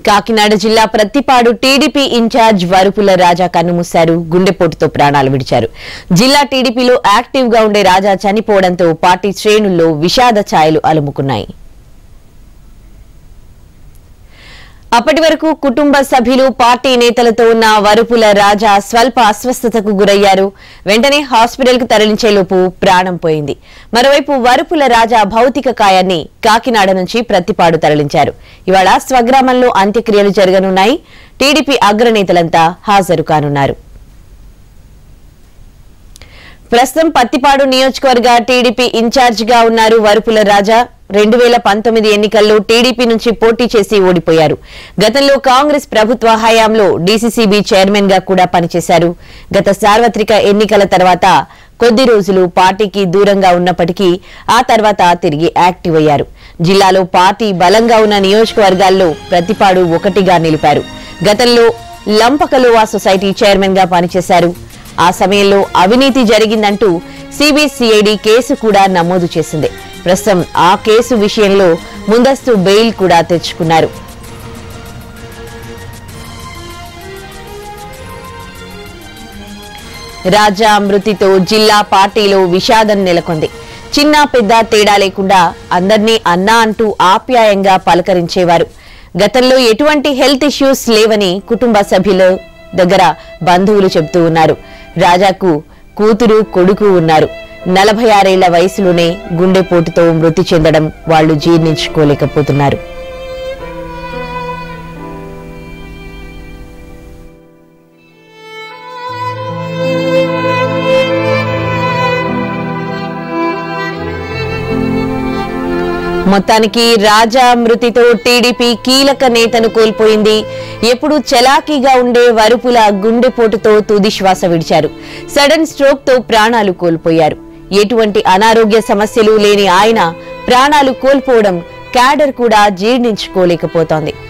కాకినాడ జిల్లా Prathipadu TDP incharge Varupula Raja కన్నుమూశారు గుండెపోటుతో ప్రాణాలు విడిచారు జిల్లా టీడీపీలో యాక్టివ్ గా ఉండే రాజా చనిపోవడంతో పార్టీ శ్రేణుల్లో విషాద ఛాయలు అలుముకున్నాయి అప్పటి వరకు కుటుంబ సభ్యులు పార్టీ నేతలతో ఉన్న వరుపుల రాజా స్వల్ప అస్వస్థతకు గురయ్యారు వెంటనే హాస్పిటల్ కు తరలించేలోపు ప్రాణం పోయింది మరోవైపు వరుపుల రాజా భౌతిక కాయాన్ని కాకినాడ నుంచి ప్రత్తిపాడు తరలించారు ఇవాళ స్వగ్రామంలో అంత్యక్రియలు జరగనున్నాయి టీడీపీ అగ్రనేతలంతా హాజరు కానున్నారు ప్రస్తుతం పత్తిపాడు నియోజకవర్గ టీడీపీ ఇన్ఛార్జ్ గా ఉన్నారు వరుపుల రాజా రెండు వేల పంతొమ్మిది ఎన్నికల్లో టీడీపీ నుంచి పోటీ చేసి ఓడిపోయారు గతంలో కాంగ్రెస్ ప్రభుత్వ హయాంలో డీసీసీబీ చైర్మన్ గా కూడా పనిచేశారు గత సార్వత్రిక ఎన్నికల తర్వాత కొద్ది రోజులు పార్టీకి దూరంగా ఉన్నప్పటికీ ఆ తర్వాత తిరిగి యాక్టివ్ అయ్యారు జిల్లాలో పార్టీ బలంగా ఉన్న నియోజకవర్గాల్లో ప్రతిపాడు ఒకటిగా నిలిపారు గతంలో లంపకలోవా సొసైటీ చైర్మన్ గా పనిచేశారు ఆ సమయంలో అవినీతి జరిగిందంటూ సిబిసిఐడి కేసు కూడా నమోదు చేసింది ప్రస్తుతం ఆ కేసు విషయంలో ముందస్తు బెయిల్ కూడా తెచ్చుకున్నారు రాజా మృతితో జిల్లా పార్టీలో విషాదం నెలకొంది చిన్న పెద్ద తేడా లేకుండా అందర్నీ అన్నా అంటూ ఆప్యాయంగా పలకరించేవారు గతంలో ఎటువంటి హెల్త్ ఇష్యూస్ లేవని కుటుంబ సభ్యుల దగ్గర బంధువులు చెబుతూ ఉన్నారు రాజాకు కూతురు కొడుకు ఉన్నారు నలభై ఆరేళ్ల వయసులోనే గుండెపోటుతో మృతి చెందడం వాళ్లు జీర్ణించుకోలేకపోతున్నారు మొత్తానికి రాజా మృతితో టీడీపీ కీలక నేతను కోల్పోయింది ఎప్పుడు చలాకీగా ఉండే వరుపుల గుండెపోటుతో తుది శ్వాస విడిచారు సడన్ స్ట్రోక్ తో ప్రాణాలు కోల్పోయారు ఎటువంటి అనారోగ్య సమస్యలు లేని ఆయన ప్రాణాలు కోల్పోవడం క్యాడర్ కూడా జీర్ణించుకోలేకపోతోంది